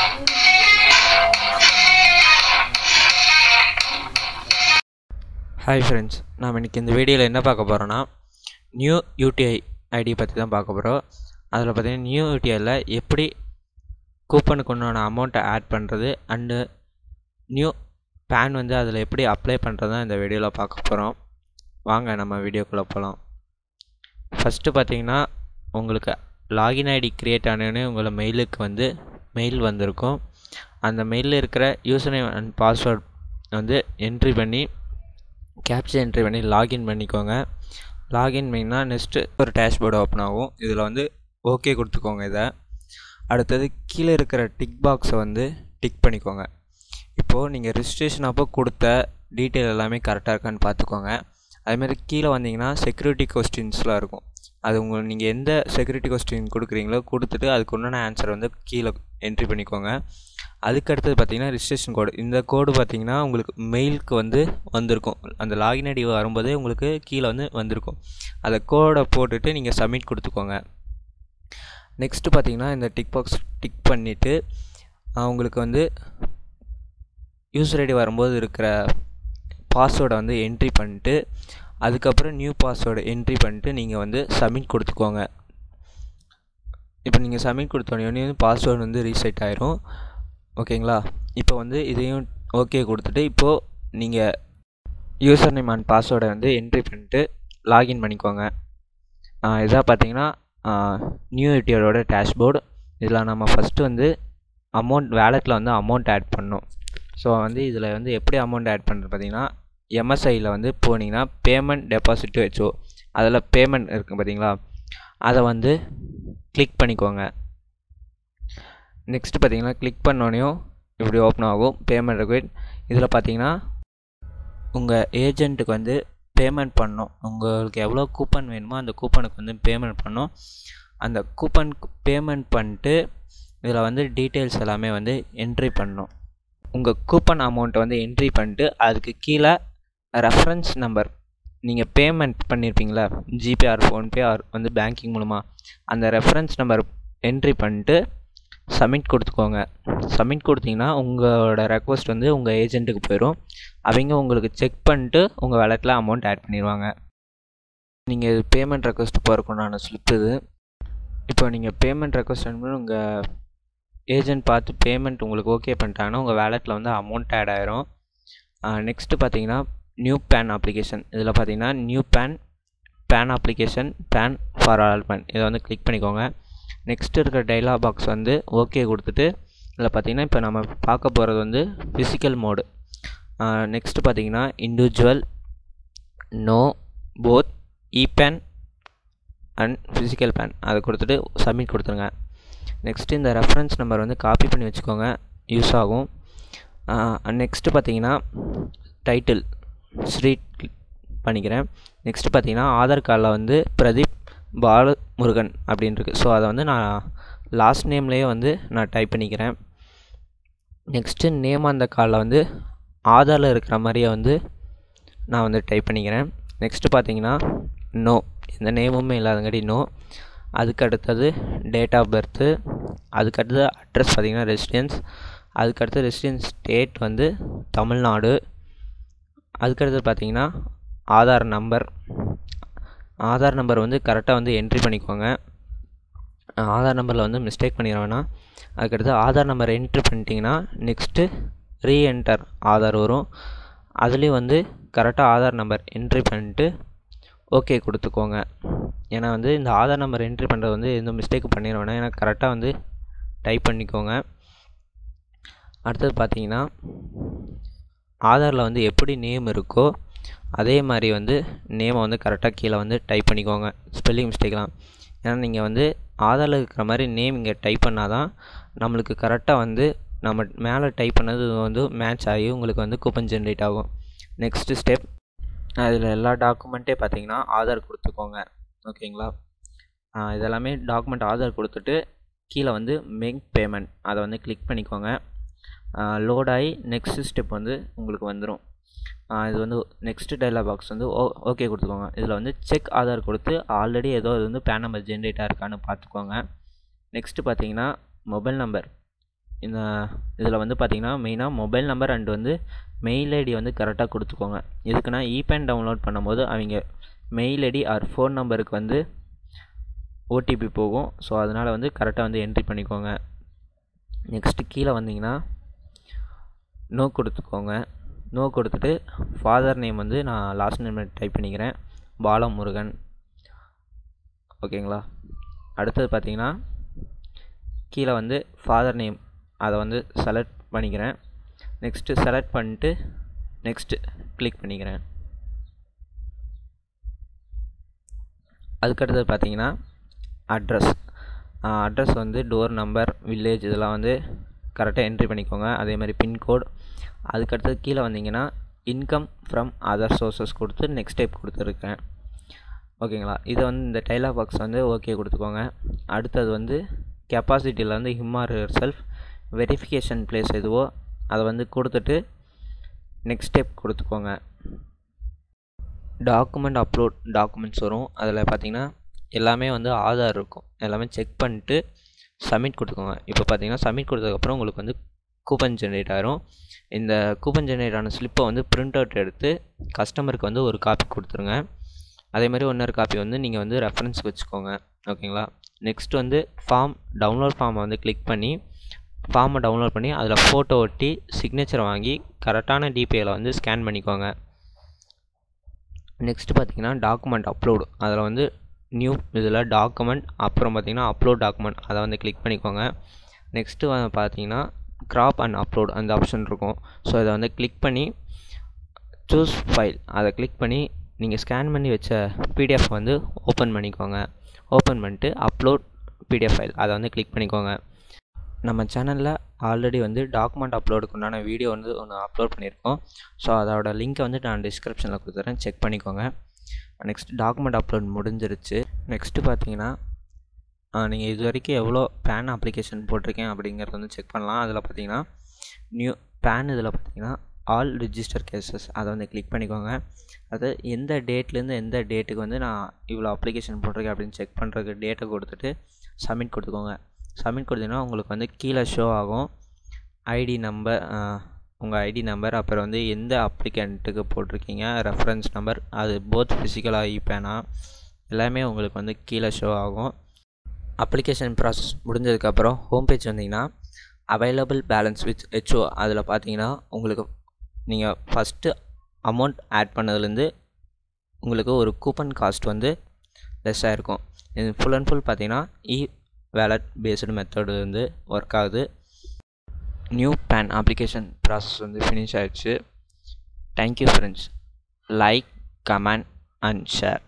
hi friends நாம் இன்றைக்கி இந்த வீடியோவில் என்ன பார்க்க போகிறோன்னா நியூ யூடிஐ ஐடி பற்றி தான் பார்க்க போகிறோம் அதில் பார்த்தீங்கன்னா நியூ யூடிஐயில் எப்படி கூப்பனுக்கு உண்டான அமௌண்ட்டை ஆட் பண்ணுறது அண்டு நியூ பேன் வந்து அதில் எப்படி அப்ளை பண்ணுறது தான் இந்த வீடியோவில் பார்க்க போகிறோம் வாங்க நம்ம வீடியோக்குள்ளே போகலாம் ஃபஸ்ட்டு பார்த்தீங்கன்னா உங்களுக்கு லாகின் ஐடி க்ரியேட் ஆனோடனே உங்களை மெயிலுக்கு வந்து மெயில் வந்திருக்கும் அந்த மெயிலில் இருக்கிற யூசர் நேம் அண்ட் பாஸ்வேர்ட் வந்து என்ட்ரி பண்ணி கேப்சர் என்ட்ரி பண்ணி லாகின் பண்ணிக்கோங்க லாகின் பண்ணிங்கன்னா நெக்ஸ்ட்டு ஒரு டேஷ்போர்டு ஓப்பன் ஆகும் இதில் வந்து ஓகே கொடுத்துக்கோங்க இதை அடுத்தது கீழே இருக்கிற டிக் பாக்ஸை வந்து டிக் பண்ணிக்கோங்க இப்போது நீங்கள் ரிஜிஸ்ட்ரேஷன் அப்போ கொடுத்த டீட்டெயில் எல்லாமே கரெக்டாக இருக்கான்னு பார்த்துக்கோங்க அதேமாதிரி கீழே வந்தீங்கன்னா செக்யூரிட்டி கொஸ்டின்ஸ்லாம் இருக்கும் அது உங்கள் நீங்கள் எந்த செக்யூரிட்டி கொஸ்டின் கொடுக்குறீங்களோ கொடுத்துட்டு அதுக்கு உண்டான ஆன்சர் வந்து கீழே என்ட்ரி பண்ணிக்கோங்க அதுக்கு அடுத்தது பார்த்தீங்கன்னா ரிஜிஸ்ட்ரேஷன் கோடு இந்த கோடு பார்த்தீங்கன்னா உங்களுக்கு மெயிலுக்கு வந்து வந்திருக்கும் அந்த லாகின் ஐடி வரும்போதே உங்களுக்கு கீழே வந்து வந்திருக்கும் அந்த கோடை போட்டுட்டு நீங்கள் சப்மிட் கொடுத்துக்கோங்க நெக்ஸ்ட்டு பார்த்தீங்கன்னா இந்த டிக் பாக்ஸ் டிக் பண்ணிவிட்டு உங்களுக்கு வந்து யூசர் ஐடி வரும்போது இருக்கிற பாஸ்வேர்டை வந்து என்ட்ரி பண்ணிட்டு அதுக்கப்புறம் நியூ பாஸ்வேர்டு என்ட்ரி பண்ணிட்டு நீங்கள் வந்து சப்மிட் கொடுத்துக்கோங்க இப்போ நீங்கள் சப்மிட் கொடுத்தோடனே பாஸ்வேர்டு வந்து ரீசெட் ஆயிரும் ஓகேங்களா இப்போ வந்து இதையும் ஓகே கொடுத்துட்டு இப்போது நீங்கள் யூசர் நேம் அண்ட் பாஸ்வேர்டை வந்து என்ட்ரி பண்ணிட்டு லாகின் பண்ணிக்கோங்க இதாக பார்த்தீங்கன்னா நியூ யூடியோட டேஷ்போர்டு இதில் நம்ம ஃபஸ்ட்டு வந்து அமௌண்ட் வேலெட்டில் வந்து அமௌண்ட் ஆட் பண்ணோம் ஸோ வந்து இதில் வந்து எப்படி அமௌண்ட் ஆட் பண்ணுறது பார்த்தீங்கன்னா எம்எஸ்ஐயில் வந்து போனீங்கன்னா பேமெண்ட் டெபாசிட் வச்சோ அதில் பேமெண்ட் இருக்குது பார்த்தீங்களா அதை வந்து கிளிக் பண்ணிக்கோங்க நெக்ஸ்ட்டு பார்த்தீங்கன்னா கிளிக் பண்ணோடனையும் இப்படி ஓப்பன் ஆகும் பேமெண்ட் ரெக்வெட் இதில் பார்த்தீங்கன்னா உங்கள் ஏஜென்ட்டுக்கு வந்து பேமெண்ட் பண்ணணும் உங்களுக்கு எவ்வளோ கூப்பன் வேணுமோ அந்த கூப்பனுக்கு வந்து பேமெண்ட் பண்ணணும் அந்த கூப்பனுக்கு பேமெண்ட் பண்ணிட்டு இதில் வந்து டீட்டெயில்ஸ் எல்லாமே வந்து என்ட்ரி பண்ணணும் உங்கள் கூப்பன் அமௌண்ட்டை வந்து என்ட்ரி பண்ணிட்டு அதுக்கு கீழே ரெஃபரன்ஸ் நம்பர் நீங்கள் பேமெண்ட் பண்ணியிருப்பீங்களா ஜிபே ஆர் ஃபோன்பே ஆர் வந்து பேங்கிங் மூலமாக அந்த ரெஃபரன்ஸ் நம்பர் என்ட்ரி பண்ணிட்டு சப்மிட் கொடுத்துக்கோங்க சப்மிட் கொடுத்தீங்கன்னா உங்களோட ரெக்வஸ்ட் வந்து உங்கள் ஏஜென்ட்டுக்கு போயிடும் அவங்க உங்களுக்கு செக் பண்ணிட்டு உங்கள் வேலெட்டில் அமௌண்ட் ஆட் பண்ணிடுவாங்க நீங்கள் பேமெண்ட் ரெக்வஸ்ட் போகிறக்குண்டான ஸ்லிப் இது இப்போ நீங்கள் பேமெண்ட் ரெக்வஸ்ட் அனுப்பி உங்கள் ஏஜென்ட் பார்த்து பேமெண்ட் உங்களுக்கு ஓகே பண்ணிட்டாங்கன்னா உங்கள் வேலெட்டில் வந்து அமௌண்ட் ஆட் ஆயிரும் நெக்ஸ்ட்டு பார்த்தீங்கன்னா நியூ பேன் அப்ளிகேஷன் இதில் பார்த்தீங்கன்னா new PAN PAN application PAN for all PAN இதை வந்து கிளிக் பண்ணிக்கோங்க நெக்ஸ்ட் இருக்கிற டைலாக் பாக்ஸ் வந்து ஓகே கொடுத்துட்டு இதில் பார்த்தீங்கன்னா இப்போ நம்ம பார்க்க போகிறது வந்து ஃபிசிக்கல் மோடு நெக்ஸ்ட்டு பார்த்தீங்கன்னா individual no both e PAN and physical PAN அதை கொடுத்துட்டு சப்மிட் கொடுத்துருங்க நெக்ஸ்ட்டு இந்த ரெஃபரன்ஸ் நம்பர் வந்து காப்பி பண்ணி வச்சுக்கோங்க யூஸ் ஆகும் நெக்ஸ்ட்டு பார்த்தீங்கன்னா டைட்டில் ஸ்ட்ரீட் பண்ணிக்கிறேன் நெக்ஸ்ட்டு பார்த்தீங்கன்னா ஆதார் கார்டில் வந்து பிரதீப் பாலமுருகன் அப்படின்னு இருக்குது ஸோ அதை வந்து நான் லாஸ்ட் நேம்லேயே வந்து நான் டைப் பண்ணிக்கிறேன் நெக்ஸ்ட்டு நேம் அந்த கார்டில் வந்து ஆதாரில் இருக்கிற மாதிரியே வந்து நான் வந்து டைப் பண்ணிக்கிறேன் நெக்ஸ்ட்டு பார்த்தீங்கன்னா நோ எந்த நேமுமே இல்லாதங்காட்டி நோ அதுக்கு அடுத்தது டேட் ஆஃப் பர்த்து அதுக்கு அடுத்தது அட்ரஸ் பார்த்திங்கன்னா ரெசிடென்ஸ் அதுக்கு அடுத்தது ரெசிடென்ஸ் ஸ்டேட் வந்து தமிழ்நாடு அதுக்கடுத்தது பார்த்தீங்கன்னா ஆதார் நம்பர் ஆதார் நம்பர் வந்து கரெக்டாக வந்து என்ட்ரி பண்ணிக்கோங்க ஆதார் நம்பரில் வந்து மிஸ்டேக் பண்ணிட வேணாம் அதுக்கடுத்து ஆதார் நம்பர் என்ட்ரி பண்ணிட்டீங்கன்னா நெக்ஸ்ட்டு ரீஎன்டர் ஆதார் வரும் அதுலேயும் வந்து கரெக்டாக ஆதார் நம்பர் என்ட்ரி பண்ணிட்டு ஓகே கொடுத்துக்கோங்க ஏன்னா வந்து இந்த ஆதார் நம்பர் என்ட்ரி பண்ணுறது வந்து எந்த மிஸ்டேக் பண்ணிட வேணாம் ஏன்னா கரெக்டாக வந்து டைப் பண்ணிக்கோங்க அடுத்தது பார்த்தீங்கன்னா ஆதாரில் வந்து எப்படி நேம் இருக்கோ அதே மாதிரி வந்து நேமை வந்து கரெக்டாக கீழே வந்து டைப் பண்ணிக்கோங்க ஸ்பெல்லிங் மிஸ்டேக்லாம் ஏன்னா நீங்கள் வந்து ஆதாரில் இருக்கிற மாதிரி நேம் இங்கே டைப் பண்ணால் தான் நம்மளுக்கு கரெக்டாக வந்து நம்ம மேலே டைப் பண்ணது வந்து மேட்ச் ஆகி உங்களுக்கு வந்து கூப்பன் ஜென்ரேட் ஆகும் நெக்ஸ்ட்டு ஸ்டெப் அதில் எல்லா டாக்குமெண்ட்டே பார்த்தீங்கன்னா ஆதார் கொடுத்துக்கோங்க ஓகேங்களா இதெல்லாமே டாக்குமெண்ட் ஆதார் கொடுத்துட்டு கீழே வந்து மேக் பேமெண்ட் அதை வந்து கிளிக் பண்ணிக்கோங்க லோட் ஆகி நெக்ஸ்ட் ஸ்டெப் வந்து உங்களுக்கு வந்துடும் இது வந்து நெக்ஸ்ட்டு டைலாக் பாக்ஸ் வந்து ஓ ஓகே கொடுத்துக்கோங்க இதில் வந்து செக் ஆதார் கொடுத்து ஆல்ரெடி ஏதோ இது வந்து பேன் நம்பர் ஜென்ரேட் ஆயிருக்கான்னு பார்த்துக்கோங்க நெக்ஸ்ட்டு பார்த்தீங்கன்னா மொபைல் நம்பர் இந்த இதில் வந்து பார்த்தீங்கன்னா மெயினாக மொபைல் நம்பர் அண்ட் வந்து மெயில் ஐடி வந்து கரெக்டாக கொடுத்துக்கோங்க எதுக்குன்னா இபேன் டவுன்லோட் பண்ணும்போது அவங்க மெயில் ஐடி ஆர் ஃபோன் நம்பருக்கு வந்து ஓடிபி போகும் ஸோ அதனால் வந்து கரெக்டாக வந்து என்ட்ரி பண்ணிக்கோங்க நெக்ஸ்ட்டு கீழே வந்தீங்கன்னா நோ கொடுத்துக்கோங்க நோ கொடுத்துட்டு ஃபாதர் நேம் வந்து நான் லாஸ்ட் நேம் டைப் பண்ணிக்கிறேன் பாலமுருகன் ஓகேங்களா அடுத்தது பார்த்தீங்கன்னா கீழே வந்து ஃபாதர் நேம் அதை வந்து செலக்ட் பண்ணிக்கிறேன் நெக்ஸ்ட்டு செலக்ட் பண்ணிட்டு நெக்ஸ்ட்டு கிளிக் பண்ணிக்கிறேன் அதுக்கடுத்தது பார்த்தீங்கன்னா அட்ரஸ் அட்ரஸ் வந்து டோர் நம்பர் வில்லேஜ் இதெல்லாம் வந்து கரெக்டாக என்ட்ரி பண்ணிக்கோங்க அதே மாதிரி பின்கோட் அதுக்கடுத்தது கீழே வந்தீங்கன்னா இன்கம் ஃப்ரம் அதர் சோர்சஸ் கொடுத்து நெக்ஸ்ட் டைப் கொடுத்துருக்கேன் ஓகேங்களா இதை வந்து இந்த டைலாக் பாக்ஸ் வந்து ஓகே கொடுத்துக்கோங்க அடுத்தது வந்து கெப்பாசிட்டியில் வந்து ஹிம்மார் செல்ஃப் வெரிஃபிகேஷன் ப்ளேஸ் எதுவோ அதை வந்து கொடுத்துட்டு நெக்ஸ்ட் ஸ்டெப் கொடுத்துக்கோங்க டாக்குமெண்ட் அப்லோட் டாக்குமெண்ட்ஸ் வரும் அதில் பார்த்தீங்கன்னா எல்லாமே வந்து ஆதார் இருக்கும் எல்லாமே செக் பண்ணிட்டு சப்மிட் கொடுத்துக்கோங்க இப்போ பார்த்தீங்கன்னா சப்மிட் கொடுத்ததுக்கப்புறம் உங்களுக்கு வந்து கூப்பன் ஜென்ரேட் ஆகிரும் இந்த கூப்பன் ஜென்ரேட் ஆன ஸ்லிப்பை வந்து பிரிண்ட் அவுட் எடுத்து கஸ்டமருக்கு வந்து ஒரு காப்பி கொடுத்துருங்க அதே மாதிரி இன்னொரு காப்பி வந்து நீங்கள் வந்து ரெஃபரன்ஸ்க்கு வச்சுக்கோங்க ஓகேங்களா நெக்ஸ்ட் வந்து ஃபார்ம் டவுன்லோட் ஃபார்மை வந்து கிளிக் பண்ணி ஃபார்மை டவுன்லோட் பண்ணி அதில் ஃபோட்டோ ஒட்டி சிக்னேச்சர் வாங்கி கரெக்டான டிபிஐயில் வந்து ஸ்கேன் பண்ணிக்கோங்க நெக்ஸ்ட் பார்த்தீங்கன்னா டாக்குமெண்ட் அப்லோடு அதில் வந்து நியூ இதில் டாக்குமெண்ட் அப்புறம் பார்த்தீங்கன்னா அப்லோட் டாக்குமெண்ட் அதை வந்து கிளிக் பண்ணிக்கோங்க நெக்ஸ்ட்டு வந்து பார்த்தீங்கன்னா க்ராப் அண்ட் அப்லோட் அந்த ஆப்ஷன் இருக்கும் ஸோ இதை வந்து கிளிக் பண்ணி சூஸ் ஃபைல் அதை கிளிக் பண்ணி நீங்கள் ஸ்கேன் பண்ணி வச்ச பிடிஎஃப் வந்து ஓப்பன் பண்ணிக்கோங்க ஓப்பன் பண்ணிட்டு அப்லோட் பிடிஎஃப் ஃபைல் அதை வந்து கிளிக் பண்ணிக்கோங்க நம்ம சேனலில் ஆல்ரெடி வந்து டாக்குமெண்ட் அப்லோடுக்கு உண்டான வீடியோ வந்து ஒன்று அப்லோட் பண்ணியிருக்கோம் ஸோ அதோட லிங்க்கை வந்து நான் டிஸ்கிரிப்ஷனில் கொடுத்துறேன் செக் பண்ணிக்கோங்க நெக்ஸ்ட் டாக்குமெண்ட் அப்லோட் முடிஞ்சிருச்சு நெக்ஸ்ட்டு பார்த்தீங்கன்னா நீங்கள் இது வரைக்கும் எவ்வளோ பேன் அப்ளிகேஷன் போட்டிருக்கேன் அப்படிங்கிறத வந்து செக் பண்ணலாம் அதில் பார்த்தீங்கன்னா நியூ பேன் இதில் பார்த்தீங்கன்னா ஆல் ரிஜிஸ்டர் கேசஸ் அதை வந்து கிளிக் பண்ணிக்கோங்க அது எந்த டேட்லேருந்து எந்த டேட்டுக்கு வந்து நான் இவ்வளோ அப்ளிகேஷன் போட்டிருக்கேன் அப்படின்னு செக் பண்ணுறதுக்கு டேட்டை கொடுத்துட்டு சப்மிட் கொடுத்துக்கோங்க சப்மிட் கொடுத்தீங்கன்னா உங்களுக்கு வந்து கீழே ஷோ ஆகும் ஐடி நம்பர் உங்கள் ஐடி நம்பர் அப்புறம் வந்து எந்த அப்ளிகண்ட்டுக்கு போட்டிருக்கீங்க ரெஃபரன்ஸ் நம்பர் அது போத் ஃபிசிக்கலாக இபேனா எல்லாமே உங்களுக்கு வந்து கீழே ஷோ ஆகும் அப்ளிகேஷன் ப்ராசஸ் முடிஞ்சதுக்கப்புறம் ஹோம் பேஜ் வந்தீங்கன்னா அவைலபிள் பேலன்ஸ் வித் ஹெச்ஓ அதில் பார்த்தீங்கன்னா உங்களுக்கு நீங்கள் ஃபஸ்ட்டு அமௌண்ட் ஆட் பண்ணதுலேருந்து உங்களுக்கு ஒரு கூப்பன் காஸ்ட் வந்து லெஸ் ஆகிருக்கும் இது ஃபுல் அண்ட் ஃபுல் பார்த்தீங்கன்னா இ வேலட் பேஸ்டு மெத்தடு வந்து ஒர்க் ஆகுது நியூ பேன் அப்ளிகேஷன் ப்ராசஸ் வந்து ஃபினிஷ் ஆயிடுச்சு thank you friends like comment and share